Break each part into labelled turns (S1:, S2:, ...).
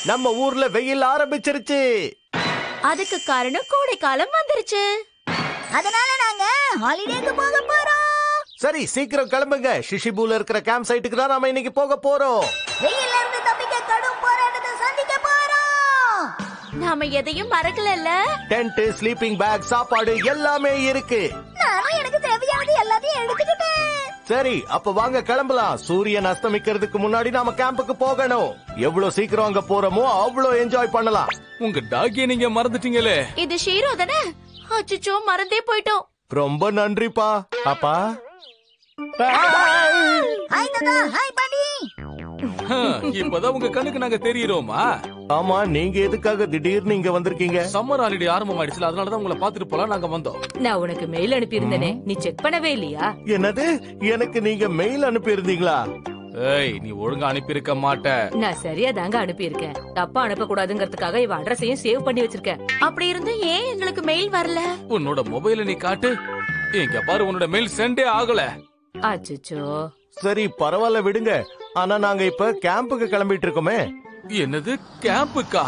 S1: நம்ம ஊர்ல வெயில் ஆரம்பிச்சிருச்சு
S2: அதுக்கு காரணம் கோடை காலம் வந்துருச்சு
S3: அதனால நாங்க ஹாலிடேக்கு போக போறோம்
S1: சரி சீக்கிரம் கிளம்புங்க ஷிஷிபூல இருக்கிற கேம்ப் சைட்டுக்கு தான் நாம இன்னைக்கு போக போறோம்
S3: வெயில்ல இருந்து தப்பிக்க கடும் போராட்டத்தை சந்திக்க போறோம்
S2: நாம எதையும் மறக்கலல்ல
S1: டென்ட் ஸ்லீப்பிங் பேக் சாப்பாடு எல்லாமே இருக்கு
S3: நானும் எனக்கு தேவையானது எல்லாத்தையும் எடுத்துக்கிட்டேன்
S1: சரி அப்ப வாங்க கிளம்பலாம் சூரியன் அஸ்தமிக்கிறதுக்கு முன்னாடி நாம கேம்புக்கு போகணும் எவ்வளவு சீக்கிரம் அங்க போறோமோ அவ்வளவு என்ஜாய் பண்ணலாம்
S4: உங்க டாகிய நீங்க மறந்துட்டீங்களே
S2: இது ஷீரோ தானே அச்சுச்சோ மறந்தே போயிட்டோம்
S1: ரொம்ப நன்றிப்பா அப்பா
S3: ஹாய் தாத்தா ஹாய் பாட்டி
S4: ஹம், இப்பதான் உங்க கண்ணுக்கு நாங்க தெரியுறோமா
S1: ஆமா நீங்க எதுக்காக திடீர்னு இங்க வந்திருக்கீங்க
S4: சம்மர் ஹாலிடே ஆரம்பம் ஆயிடுச்சுல அதனாலதான் உங்களை பாத்துட்டு போலாம் நாங்க வந்தோம்
S5: நான் உனக்கு மெயில் அனுப்பியிருந்தேனே நீ செக் பண்ணவே இல்லையா
S1: என்னது எனக்கு நீங்க மெயில் அனுப்பி இருந்தீங்களா
S4: ஏய் நீ ஒழுங்கா அனுப்பியிருக்க மாட்ட
S5: நான் சரியா தாங்க அனுப்பியிருக்கேன் தப்பா அனுப்ப கூடாதுங்கிறதுக்காக இவ அட்ரஸையும் சேவ் பண்ணி வச்சிருக்கேன்
S2: அப்படி இருந்தும் ஏன் எங்களுக்கு மெயில் வரல
S4: உன்னோட மொபைல நீ காட்டு இங்க பாரு உன்னோட மெயில் சென்டே ஆகல
S5: அச்சச்சோ
S1: சரி பரவாயில்ல விடுங்க ஆனா நாங்க இப்ப கேம்புக்கு கிளம்பிட்டு இருக்கோமே
S4: என்னது கேம்புக்கா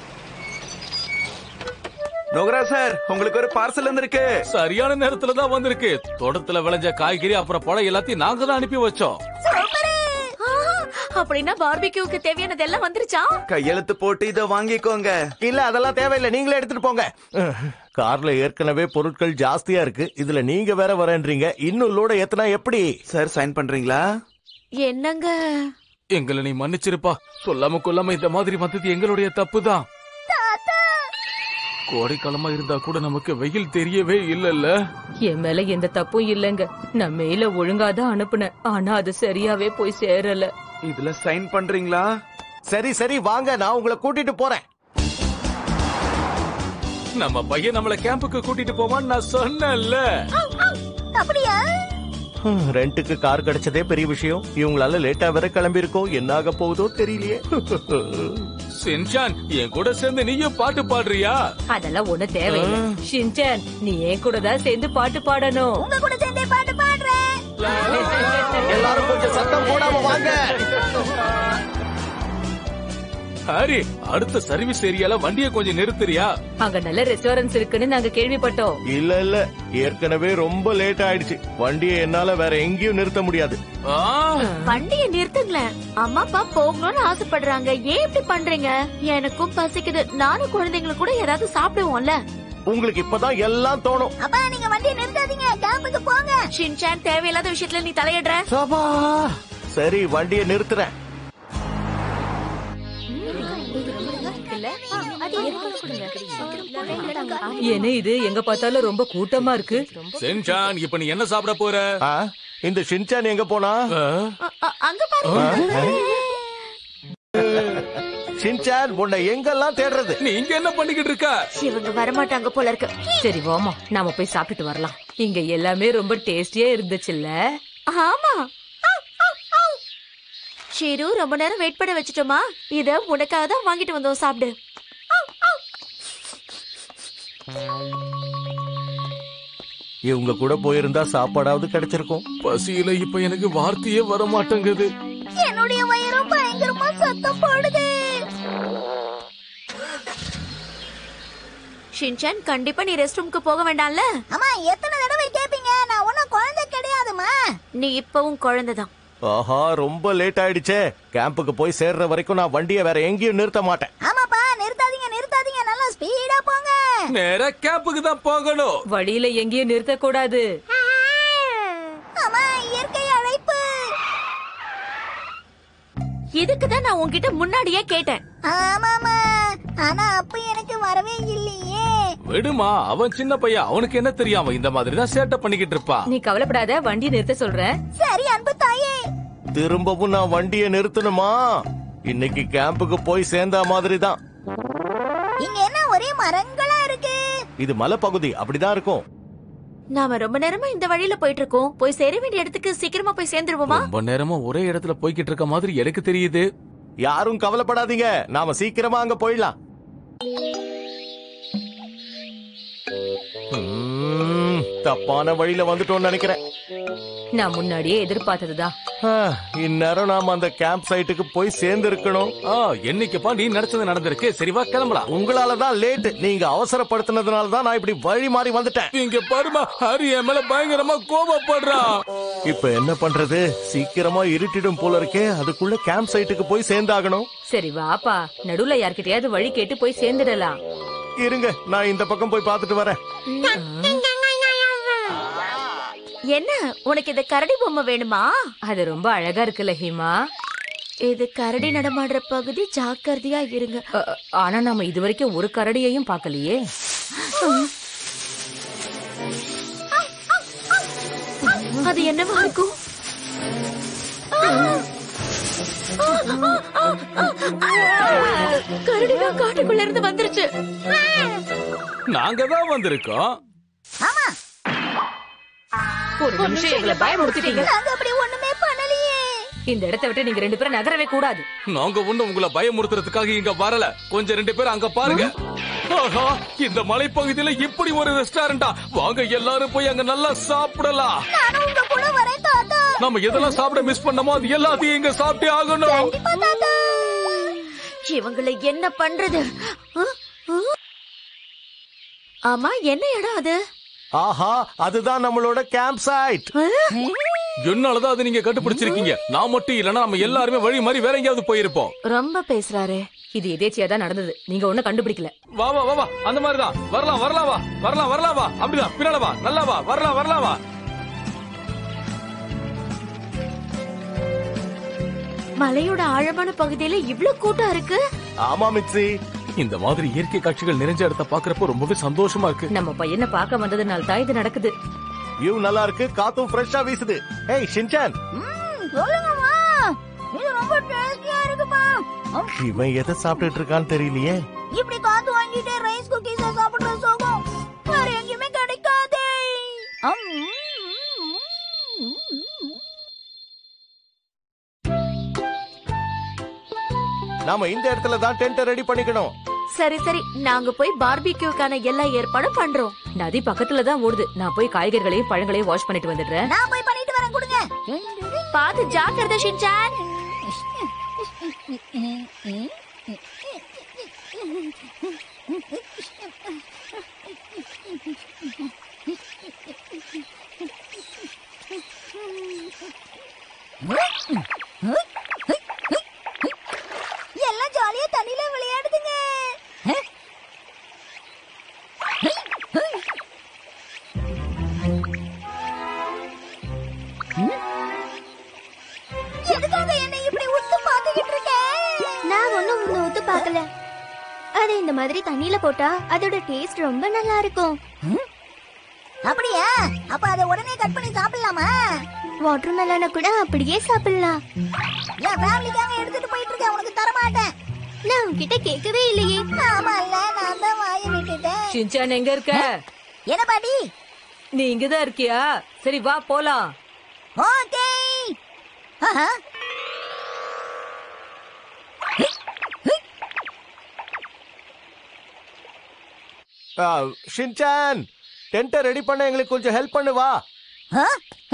S6: நோகரா சார் உங்களுக்கு ஒரு பார்சல் வந்திருக்கு
S4: சரியான நேரத்துல தான் வந்திருக்கு தோட்டத்துல விளைஞ்ச காய்கறி அப்புறம் பழம் எல்லாத்தையும் நாங்க தான் அனுப்பி வச்சோம்
S2: ஆஹா, அப்படின்னா பார்பிக்யூக்கு தேவையானது எல்லாம் வந்துருச்சா
S6: கையெழுத்து போட்டு இத வாங்கிக்கோங்க
S1: இல்ல அதெல்லாம் தேவையில்லை நீங்களே எடுத்துட்டு போங்க கார்ல ஏற்கனவே பொருட்கள் ஜாஸ்தியா இருக்கு இதுல நீங்க வேற வரேன்றீங்க இன்னும் லோட எத்தனா எப்படி
S6: சார் சைன் பண்றீங்களா
S2: என்னங்க
S4: எங்களை நீ மன்னிச்சிருப்பா சொல்லாம கொல்லாம இந்த மாதிரி வந்தது எங்களுடைய தப்பு தான் கோடைக்காலமா இருந்தா கூட நமக்கு வெயில் தெரியவே இல்லல்ல
S5: என் மேல எந்த தப்பும் இல்லைங்க நான் மெயில ஒழுங்காதான் அனுப்புனேன் ஆனா அது சரியாவே போய் சேரல
S6: இதுல சைன் பண்றீங்களா
S1: சரி சரி வாங்க நான் உங்களை கூட்டிட்டு போறேன்
S4: நம்ம பையன் நம்மள கேம்புக்கு கூட்டிட்டு போவான்னு நான் சொன்னேன்ல
S3: அப்படியா
S1: ஹம், ரெண்டுக்கு கார் கிடைச்சதே பெரிய விஷயம் இவங்களால லேட்டா வேற கிளம்பி இருக்கோம் என்ன ஆக போகுதோ தெரியலையே
S4: சின்சான் என் கூட சேர்ந்து நீயும் பாட்டு பாடுறியா
S5: அதெல்லாம் ஒண்ணு தேவையில்லை ஷின்சான் நீ என் கூட தான் சேர்ந்து பாட்டு பாடணும்
S3: உங்க கூட சேர்ந்தே பாட்டு பாடுறேன்
S1: எல்லாரும் கொஞ்சம் சத்தம் போடாம வாங்க
S4: ஹரி அடுத்த சர்வீஸ் ஏரியால வண்டியை கொஞ்சம் நிறுத்துறியா
S5: அங்க நல்ல ரெஸ்டாரண்ட்ஸ் இருக்குன்னு நாங்க கேள்விப்பட்டோம்
S1: இல்ல இல்ல ஏற்கனவே ரொம்ப லேட் ஆயிடுச்சு வண்டியை என்னால வேற எங்கேயும் நிறுத்த முடியாது
S4: ஆ,
S2: வண்டியை நிறுத்துங்களேன் அம்மா அப்பா போகணும்னு ஆசைப்படுறாங்க ஏன் இப்படி பண்றீங்க எனக்கும் பசிக்குது நானும் குழந்தைங்களுக்கு கூட ஏதாவது சாப்பிடுவோம்ல
S1: உங்களுக்கு இப்பதான் எல்லாம் தோணும்
S3: அப்பா நீங்க வண்டியை நிறுத்தாதீங்க கேம்புக்கு போங்க
S2: ஷின்சான் தேவையில்லாத விஷயத்துல நீ தலையிடுற
S1: சபா சரி வண்டியை நிறுத்துறேன்
S5: என்ன இது எங்க பார்த்தாலும் ரொம்ப கூட்டமா இருக்கு
S4: சின்சான் இப்ப நீ என்ன சாப்பிட போற
S1: ஆ, இந்த ஷின்சான் எங்க போனா
S4: ஆ,
S2: அ- அ- அங்க பாருங்க
S1: ஷின்சான் உன்னை எங்கெல்லாம் தேடுறது
S4: நீ இங்க என்ன பண்ணிக்கிட்டு இருக்க
S2: இவங்க வரமாட்டாங்க போல இருக்கு
S5: சரி வாமா நாம போய் சாப்பிட்டுட்டு வரலாம் இங்க எல்லாமே ரொம்ப டேஸ்டியா இருந்துச்சுல்ல
S2: ஆமா ஷீரு ரொம்ப நேரம் வெயிட் பண்ண வச்சுட்டோமா இத உனக்காக தான் வாங்கிட்டு வந்தோம் சாப்பிடு
S1: இவங்க கூட போயிருந்தா சாப்பாடாவது கிடைச்சிருக்கும்
S4: பசியில இப்ப எனக்கு வார்த்தையே வர மாட்டேங்குது
S3: என்னுடைய வயிறும் பயங்கரமா சத்தம் போடுது
S2: ஷின்சான் கண்டிப்பா நீ ரெஸ்ட் ரூம்க்கு போக வேண்டாம்ல
S3: அம்மா எத்தனை தடவை கேப்பீங்க நான் ஒன்னும் குழந்தை கிடையாதுமா
S2: நீ இப்பவும் குழந்தைதான்
S1: ஆஹா ரொம்ப லேட் ஆயிடுச்சே கேம்புக்கு போய் சேர்ற வரைக்கும் நான் வண்டியை வேற எங்கேயும் நிறுத்த மாட்டேன்
S3: ஆமாப்பா நிறுத்தாதீங்க நிறுத்தாதீங்க நல்லா ஸ்பீடா போங்க
S4: நேரா கேம்புக்கு தான் போகணும்
S5: வழியில எங்கேயும் நிறுத்த கூடாது
S3: அம்மா இயற்கை அழைப்பு
S2: இதுக்கு தான் நான் உன்கிட்ட முன்னாடியே கேட்டேன்
S3: ஆமாமா ஆனா அப்ப எனக்கு வரவே இல்லையே
S4: விடுமா அவன் சின்ன பையன் அவனுக்கு என்ன தெரியும் அவன் இந்த மாதிரி தான் சேட்டை பண்ணிக்கிட்டு இருப்பான்
S5: நீ கவலைப்படாத வண்டி நிறுத்த சொல்றேன்
S3: சரி அன்பு தாயே
S1: திரும்பவும் நான் வண்டியை நிறுத்தணுமா இன்னைக்கு கேம்புக்கு போய் சேர்ந்த மாதிரி தான்
S3: இங்க என்ன ஒரே மரங்களா இருக்கு
S1: இது மலைப்பகுதி அப்படிதான் இருக்கும்
S2: நாம ரொம்ப நேரமா இந்த வழியில போயிட்டு இருக்கோம் போய் சேர வேண்டிய இடத்துக்கு சீக்கிரமா போய் சேர்ந்துருவோமா
S4: ரொம்ப நேரமா ஒரே இடத்துல போய்கிட்டு இருக்க மாதிரி எனக்கு தெரியுது
S1: யாரும் கவலைப்படாதீங்க நாம சீக்கிரமா அங்க போயிடலாம் ம், தப்பான வழியில வந்துட்டோம்னு நினைக்கிறேன்
S5: நான் முன்னாடியே எதிர்பார்த்ததுதான்
S1: ஆ, இந்நேரம் நாம அந்த கேம்ப் சைட்டுக்கு போய் சேர்ந்து இருக்கணும்
S4: ஆ என்னைக்குப்பா நீ நினைச்சது நடந்திருக்கு சரி வா கிளம்பலாம்
S1: உங்களாலதான் லேட் நீங்க அவசரப்படுத்தினதுனால தான் நான் இப்படி வழி மாறி வந்துட்டேன்
S4: இங்க பாருமா ஹரி என் மேல பயங்கரமா கோபப்படுறான்
S1: இப்ப என்ன பண்றது சீக்கிரமா இருட்டிடும் போல இருக்கே அதுக்குள்ள கேம்ப் சைட்டுக்கு போய் சேர்ந்தாகணும்
S5: சரி வாப்பா நடுவுல யார்கிட்டயாவது வழி கேட்டு போய் சேர்ந்துடலாம்
S1: இருங்க நான் இந்த பக்கம் போய் பார்த்துட்டு வரேன்
S2: என்ன உனக்கு இந்த கரடி பொம்மை வேணுமா
S5: அது ரொம்ப அழகா இருக்குல்ல ஹீமா
S2: இது கரடி நடமாடுற பகுதி ஜாக்கிரதையா இருங்க
S5: அ, அ, ஆனா நாம இதுவரைக்கும் ஒரு கரடியையும் பார்க்கலையே
S2: அது என்னவா இருக்கும் கரடிதான் காட்டுக்குள்ள இருந்து வந்துருச்சு
S4: நாங்க தான் வந்திருக்கோம்
S5: ஒரு நிமிஷம் எங்களை பயமுறுத்திட்டீங்க
S3: நாங்க அப்படி ஒண்ணுமே பண்ணலையே
S5: இந்த இடத்தை விட்டு நீங்க ரெண்டு பேரும் நகரவே கூடாது
S4: நாங்க ஒண்ணு உங்களை பயமுறுத்துறதுக்காக இங்க வரல கொஞ்சம் ரெண்டு பேரும் அங்க பாருங்க ஆஹா இந்த மலைப்பகுதியில இப்படி ஒரு ரெஸ்டாரண்டா வாங்க எல்லாரும் போய் அங்க நல்லா சாப்பிடலாம்
S3: நானும் உங்க கூட வரேன் தாத்தா
S4: நம்ம எதெல்லாம் சாப்பிட மிஸ் பண்ணமோ அது எல்லாத்தையும் இங்க சாப்பிட்டே ஆகணும்
S3: கண்டிப்பா தாத்தா
S2: இவங்களை என்ன பண்றது ஆ? ஆ? ஆமா என்ன இடம் அது
S1: ஆஹா அதுதான் நம்மளோட கேம்ப் சைட்
S2: ஆ?
S4: என்னாலதான் அது நீங்க கண்டுபிடிச்சிருக்கீங்க நான் மட்டும் இல்லனா நம்ம எல்லாருமே வழி மாதிரி வேற எங்கேயாவது போயிருப்போம்
S2: ரொம்ப பேசுறாரு
S5: இது எதேச்சியா தான் நடந்தது நீங்க ஒண்ணும் கண்டுபிடிக்கல
S4: வா வா வா வா அந்த மாதிரிதான் வரலாம் வரலாம் வா வரலாம் வரலாம் வா அப்படிதான் பின்னால வா நல்லா வா வரலாம் வரலாம் வா
S2: மலையோட ஆழமான பகுதியில இவ்ளோ கூட்டம் இருக்கு
S1: ஆமா மிக்ஸி
S4: இந்த மாதிரி இயற்கை காட்சிகள் நிறைஞ்ச இடத்த பாக்குறப்போ ரொம்பவே சந்தோஷமா இருக்கு
S5: நம்ம பையனை பார்க்க வந்ததுனால தான் இது நடக்குது
S1: வியூ நல்லா இருக்கு காத்தும் ஃப்ரெஷ்ஷா வீசுது ஏய் ஷின்சான்
S3: ம், சொல்லுங்கம்மா இது ரொம்ப டேஸ்டியா இருக்குமா ம்,
S1: இவன் எதை சாப்பிட்டுட்டு இருக்கான்னு தெரியலையே
S3: இப்படி காத்து வாங்கிட்டு ரைஸ் குக்கீஸ் சாப்பிடுற சோகம் வேற எங்கேயுமே கிடைக்காதே ம், ம், ம், ம்.
S1: நாம இந்த இடத்துல தான் டென்ட் ரெடி பண்ணிக்கணும்
S2: சரி சரி நாங்க போய் பார்பிக்யூக்கான எல்லா ஏற்பாடும் பண்றோம்
S5: நதி பக்கத்துல தான் ஓடுது நான் போய் காய்கறிகளையும் பழங்களையும் வாஷ் பண்ணிட்டு வந்துடுறேன்
S3: நான் போய் பண்ணிட்டு வரேன் கொடுங்க
S2: பாத்து ஜாக்கிரதை ஷின்சான்
S3: எல்லாம் ஜாலியா தண்ணியில விளையாடுதுங்க எதுக்காக என்ன இப்படி உத்து பாத்துக்கிட்டு இருக்க
S7: நான் ஒண்ணும் உன்னை ஒத்து பார்க்கல அது இந்த மாதிரி தண்ணியில போட்டா அதோட டேஸ்ட் ரொம்ப நல்லா இருக்கும்
S3: அப்படியா அப்ப அதை உடனே கட் பண்ணி சாப்பிடலாமா
S7: வாட்டர் மெலனை கூட அப்படியே சாப்பிடலாம்
S3: என் ஃபேமிலிக்காக எடுத்துட்டு போயிட்டு இருக்கேன் உனக்கு தர மாட்டேன்
S7: நான் உன்கிட்ட கேட்கவே இல்லையே
S3: ஆமா இல்ல நான் தான் வாயை விட்டுட்டேன்
S5: சின்சான் எங்க இருக்க
S3: என்ன பாட்டி
S5: நீ இங்கதான் இருக்கியா சரி வா போலாம்
S3: ஓகே ஆஹா.
S1: ஆ, ஷின்சான் டென்ட்டை ரெடி பண்ண எங்களுக்கு கொஞ்சம் ஹெல்ப் பண்ணு வா
S3: ஆ?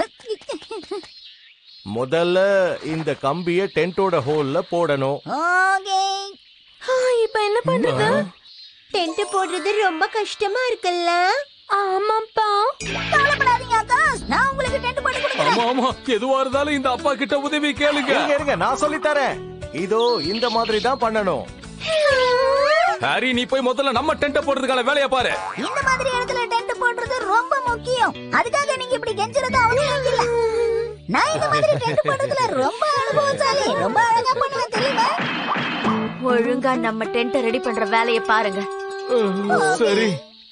S1: முதல்ல இந்த கம்பிய டென்ட்டோட ஹோல்ல போடணும்
S3: ஓகே
S7: இப்ப என்ன பண்றது டென்ட் போடுறது ரொம்ப கஷ்டமா இருக்குல்ல ஆமாப்பா
S3: கவலைப்படாதீங்க அக்கா நான் உங்களுக்கு டென்ட் போட்டு கொடுக்குறேன்
S4: ஆமா ஆமா எதுவா இருந்தாலும் இந்த அப்பா கிட்ட உதவி கேளுங்க
S1: இருங்க இருங்க நான் சொல்லி தரேன் இதோ இந்த மாதிரி தான் பண்ணணும்
S4: ஹாரி நீ போய் முதல்ல நம்ம டென்ட் போடுறதுக்கான வேலையை பாரு
S3: இந்த மாதிரி இடத்துல டென்ட் போடுறது ரொம்ப முக்கியம் அதுக்காக நீங்க இப்படி கெஞ்சுறது அவசியம் இல்ல நான் இந்த மாதிரி டென்ட் போடுறதுல ரொம்ப அனுபவசாலி ரொம்ப அழகா பண்ணுவேன் தெரியுமா
S2: ஒழுங்கா நம்ம டென்ட் ரெடி பண்ற வேலையை பாருங்க
S1: சரி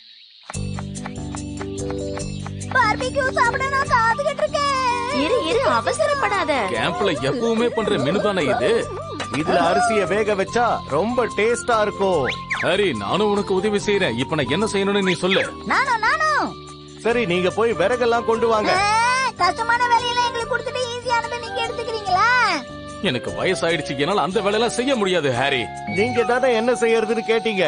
S3: பார்பிக்யூ சாப்பிட நான் காத்துக்கிட்டு இருக்கேன்
S2: இரு இரு அவசரப்படாத
S4: கேம்ப்ல எப்பவுமே பண்ற மெனு தானே இது
S1: இதுல அரிசிய வேக வச்சா ரொம்ப டேஸ்டா இருக்கும்
S4: ஹாரி நானும் உனக்கு உதவி செய்யறேன் இப்ப நான் என்ன செய்யணும்னு நீ சொல்லு
S3: நானும் நானும்
S1: சரி நீங்க போய் விறகெல்லாம் கொண்டு வாங்க
S3: ஆ, கஷ்டமான வேலையெல்லாம் எங்களுக்கு கொடுத்துட்டு ஈஸியானதை நீங்க எடுத்துக்கிறீங்களா
S4: எனக்கு வயசாயிடுச்சு என்னால அந்த வேலையெல்லாம் செய்ய முடியாது ஹாரி
S1: நீங்க தானே என்ன செய்யறதுன்னு கேட்டீங்க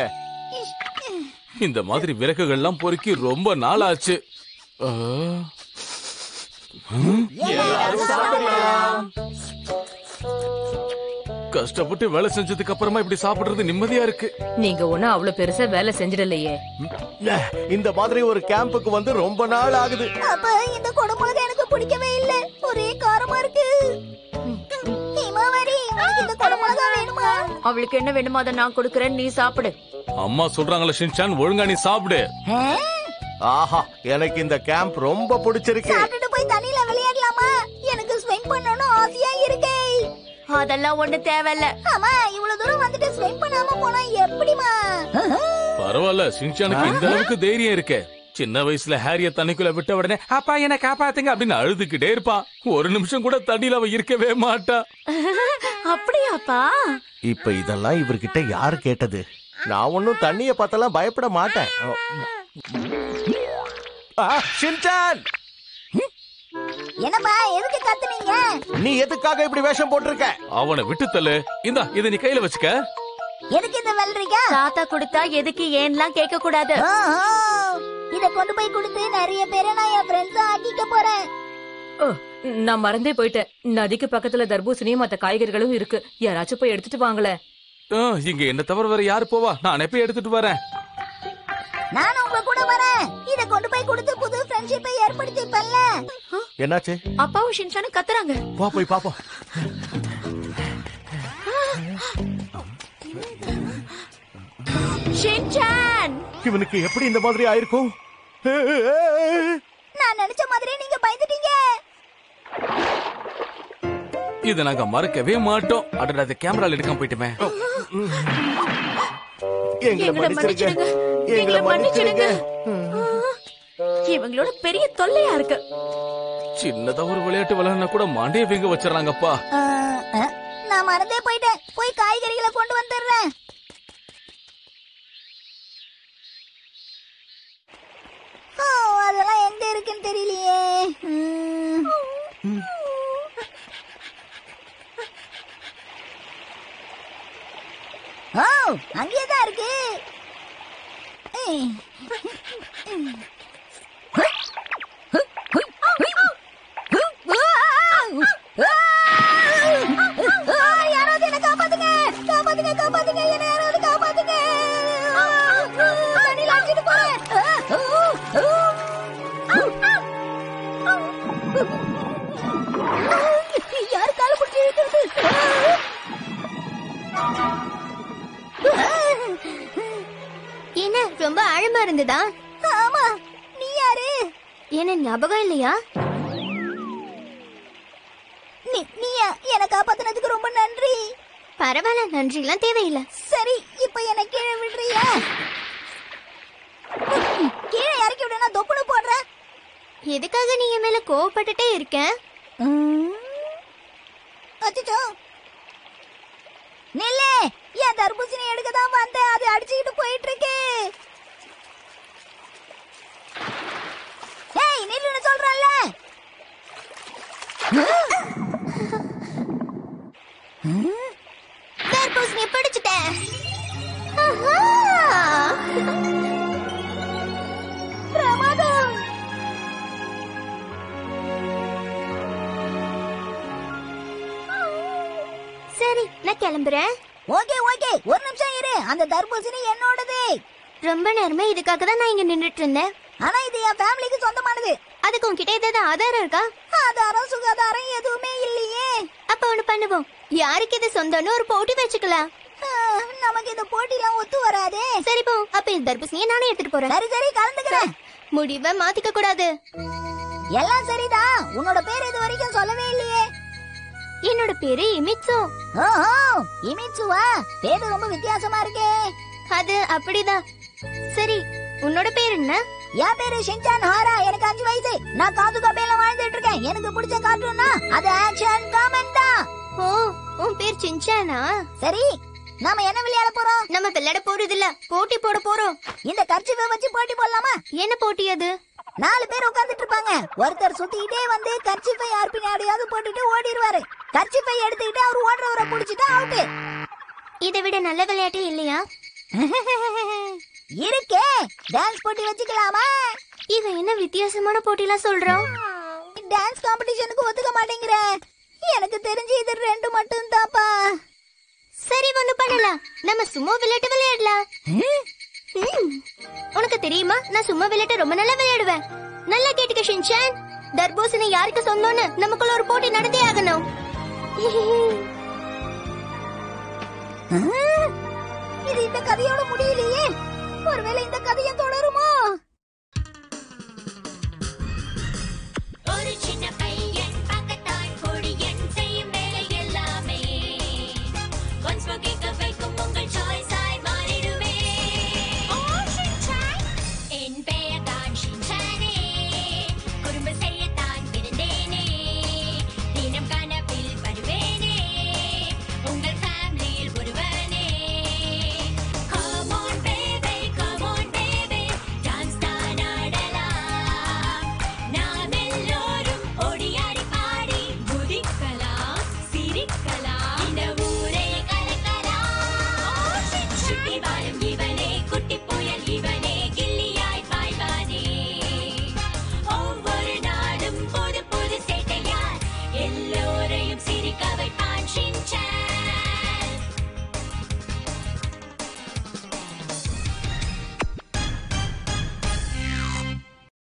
S4: இந்த மாதிரி விறகுகள்லாம் பொறுக்கி ரொம்ப நாள் ஆச்சு ஆ. கஷ்டப்பட்டு வேலை செஞ்சதுக்கு அப்புறமா இப்படி சாப்பிடுறது நிம்மதியா இருக்கு
S5: நீங்க ஒண்ணும் அவ்வளவு பெருசா வேலை செஞ்சிடலையே
S1: இந்த மாதிரி ஒரு கேம்புக்கு வந்து ரொம்ப நாள் ஆகுது
S3: அப்ப இந்த குடமிளகா எனக்கு பிடிக்கவே இல்ல ஒரே காரமா இருக்கு ஹிமாவரி உனக்கு இந்த குடமிளகா வேணுமா
S2: அவளுக்கு என்ன வேணுமோ அதை நான் கொடுக்கறேன் நீ சாப்பிடு
S4: அம்மா சொல்றாங்களே ஷின்சான் ஒழுங்கா நீ சாப்பிடு
S3: ஆ?
S1: ஆஹா எனக்கு இந்த கேம்ப் ரொம்ப பிடிச்சிருக்கு
S3: சாப்பிட்டுட்டு போய் தண்ணியில விளையாடலாமா எனக்கு ஸ்விம் பண்ணனும் ஆசையா இருக்கு
S2: அதெல்லாம் ஒண்ணு தேவையில்ல
S3: ஆமா இவ்வளவு தூரம் வந்துட்டு ஸ்விம் பண்ணாம போனா எப்படிமா
S4: பரவாயில்ல ஷின்சானுக்கு இந்த அளவுக்கு தைரியம் இருக்கே சின்ன வயசுல ஹாரிய தண்ணிக்குள்ள விட்ட உடனே அப்பா என்ன காப்பாத்துங்க அப்படின்னு அழுதுகிட்டே இருப்பான் ஒரு நிமிஷம் கூட தண்ணியில அவ இருக்கவே மாட்டா
S2: அப்படியாப்பா
S1: இப்ப இதெல்லாம் இவர்கிட்ட யாரு கேட்டது நான் ஒன்னும் தண்ணிய பார்த்தெல்லாம் பயப்பட மாட்டேன் ஆ, ஷின்சான்
S3: என்னம்மா எதுக்கு கத்துனீங்க
S1: நீ எதுக்காக இப்படி வேஷம் போட்டிருக்க
S4: அவனை விட்டு தள்ளு இந்தா இதை நீ கையில வச்சுக்க
S3: எதுக்கு இந்த வெல்றீங்க
S2: தாத்தா கொடுத்தா எதுக்கு ஏன்லாம் கேட்க கூடாது
S3: ஓஹோ இத கொண்டு போய் கொடுத்து நிறைய பேரை நான் என் ஃப்ரெண்ட்ஸா ஆக்கிக்க போறேன்
S5: ஓ, நான் மறந்தே போயிட்டேன் நதிக்கு பக்கத்துல தர்பூசணியும் மத்த காய்கறிகளும் இருக்கு யாராச்சும் போய் எடுத்துட்டு வாங்களே
S4: ஆ, இங்க என்ன தவிர வேற யாரு போவா நான் போய் எடுத்துட்டு வரேன்
S3: நானும் உங்க கூட வரேன் இத கொண்டு போய் கொடுத்து புது ஃப்ரெண்ட்ஷிப்பை ஏற்படுத்திப்பல்ல
S1: என்னாச்சு
S2: அப்பாவும் ஷின்சானும் கத்துறாங்க
S1: வா போய் பாப்போம்
S2: ஷின்சான்
S1: இவனுக்கு எப்படி இந்த மாதிரி ஆயிருக்கும்
S3: நான் நினைச்ச மாதிரி நீங்க பயந்துட்டீங்க
S4: இதை நாங்க மறக்கவே மாட்டோம் அடடா அது கேமரால எடுக்காம போயிட்டுமே
S1: எங்களை
S2: எங்களை
S1: மன்னிச்சிருங்க
S2: மன்னிச்சிடுங்க எங்களை மன்னிச்சிடுங்க இவங்களோட பெரிய தொல்லையா இருக்கு
S4: சின்னதா ஒரு விளையாட்டு விளையாடுனா கூட மாண்டே வீங்க வச்சிடறாங்கப்பா
S3: ஆ, ஆ, நான் மறந்தே போயிட்டேன் போய் காய்கறிகளை கொண்டு வந்துடுறேன் ஓ, அதெல்லாம் எங்க இருக்குன்னு தெரியலையே ம். ஓ அங்கேதான் இருக்கு யாராவது என்ன காப்பாத்துங்க காப்பாத்துங்க காப்பாத்துங்க என்ன யாராவது காப்பாத்துங்க தண்ணியில அடிச்சிட்டு போறேன் யாரு கால பிடிச்சி இழுக்கிறது
S7: என்ன ரொம்ப ஆழமா இருந்ததா
S3: ஆமா நீ யாரு
S7: என்ன ஞாபகம் இல்லையா
S3: நீ நீயா என்ன காப்பாத்துனதுக்கு ரொம்ப நன்றி
S7: பரவாயில்ல நன்றிலாம் தேவையில்லை
S3: சரி இப்ப என்ன கீழே விடுறியா கீழே இறக்கி விட நான் தொப்புனு போடுறேன்
S7: எதுக்காக நீ என் மேல கோவப்பட்டுட்டே இருக்க
S3: அச்சோ நில்லு என் தர்பூசணி எடுக்க தான் வந்தேன் அது அடிச்சுக்கிட்டு போயிட்டு இருக்கு ஏய் நில்லுன்னு சொல்றேன்ல
S7: தர்பூசணிய பிடிச்சிட்டேன் ஆஹா!
S3: பிரமாதம்
S7: சரி நான் கிளம்புறேன்
S3: ஓகே ஓகே ஒரு நிமிஷம் இரு அந்த தர்பூசணி என்னோடது
S7: ரொம்ப நேரமா இதுக்காக தான் நான் இங்க நின்னுட்டு இருந்தேன்
S3: ஆனா இது என் ஃபேமிலிக்கு சொந்தமானது
S7: அதுக்கு உன்கிட்ட ஏதாவது ஆதாரம் இருக்கா
S3: ஆதாரம் சுகாதாரம் எதுவுமே இல்லையே
S7: அப்ப ஒண்ணு பண்ணுவோம் யாருக்கு இது சொந்தம்னு ஒரு போட்டி வச்சுக்கலாம்
S3: ஆ, நமக்கு இந்த போட்டிலாம் ஒத்து வராதே
S7: சரி போ அப்ப இந்த தர்பூசணியை நானே எடுத்துட்டு போறேன்
S3: சரி சரி கலந்துக்கிறேன்
S7: முடிவை மாத்திக்க கூடாது
S3: எல்லாம் சரிதான் உன்னோட பேர் இது வரைக்கும் சொல்லவே இல்லையே
S7: என்னோட பேரு இமிட்சோ
S3: ஓஹோ இமிட்சுவா பேரு ரொம்ப வித்தியாசமா இருக்கே
S7: அது அப்படிதான் சரி உன்னோட பேர் என்ன
S3: என் பேரு ஷின்சான் ஹாரா எனக்கு அஞ்சு வயசு நான் காது கபையில வாழ்ந்துட்டு இருக்கேன் எனக்கு பிடிச்ச கார்ட்டூன்னா அது ஆக்ஷன் காமெண்ட் தான்
S7: ஓ உன் பேர் சின்சானா
S3: சரி நாம என்ன விளையாட போறோம்
S7: நம்ம விளையாட போறது இல்ல போட்டி போட போறோம்
S3: இந்த கர்ச்சிப்பை வச்சு போட்டி போடலாமா
S7: என்ன போட்டி அது
S3: நாலு பேர் உட்கார்ந்துட்டு இருப்பாங்க ஒருத்தர் சுத்திக்கிட்டே வந்து கர்ச்சிப்பை யார் பின்னாடியாவது போட்டுட்டு ஓடிடுவாரு கர்ச்சிப்பை எடுத்துக்கிட்டு அவர் ஓடுறவரை புடிச்சிட்டா அவுட்டு
S7: இதை விட நல்ல விளையாட்டு இல்லையா
S3: இருக்கே டான்ஸ் போட்டி வச்சுக்கலாமா
S7: இவன் என்ன வித்தியாசமான போட்டிலாம் சொல்றான்
S3: டான்ஸ் காம்படிஷனுக்கு ஒத்துக்க மாட்டேங்கிறேன் எனக்கு தெரிஞ்சு இது ரெண்டு மட்டும் தாப்பா
S7: சரி ஒண்ணு பண்ணலாம் நம்ம சும்மா விளையாட்டு விளையாடலாம் ம். உனக்கு தெரியுமா நான் சும்மா விளையாட்டு ரொம்ப நல்லா விளையாடுவேன் நல்லா கேட்டுக்க ஷின்சான் தர்பூசணி யாருக்கு சொந்தம்னு நமக்குள்ள ஒரு போட்டி நடந்தே ஆகணும்
S3: இது இந்த கதையோட முடியலையே ஒருவேளை இந்த கதையும் தொடருமோ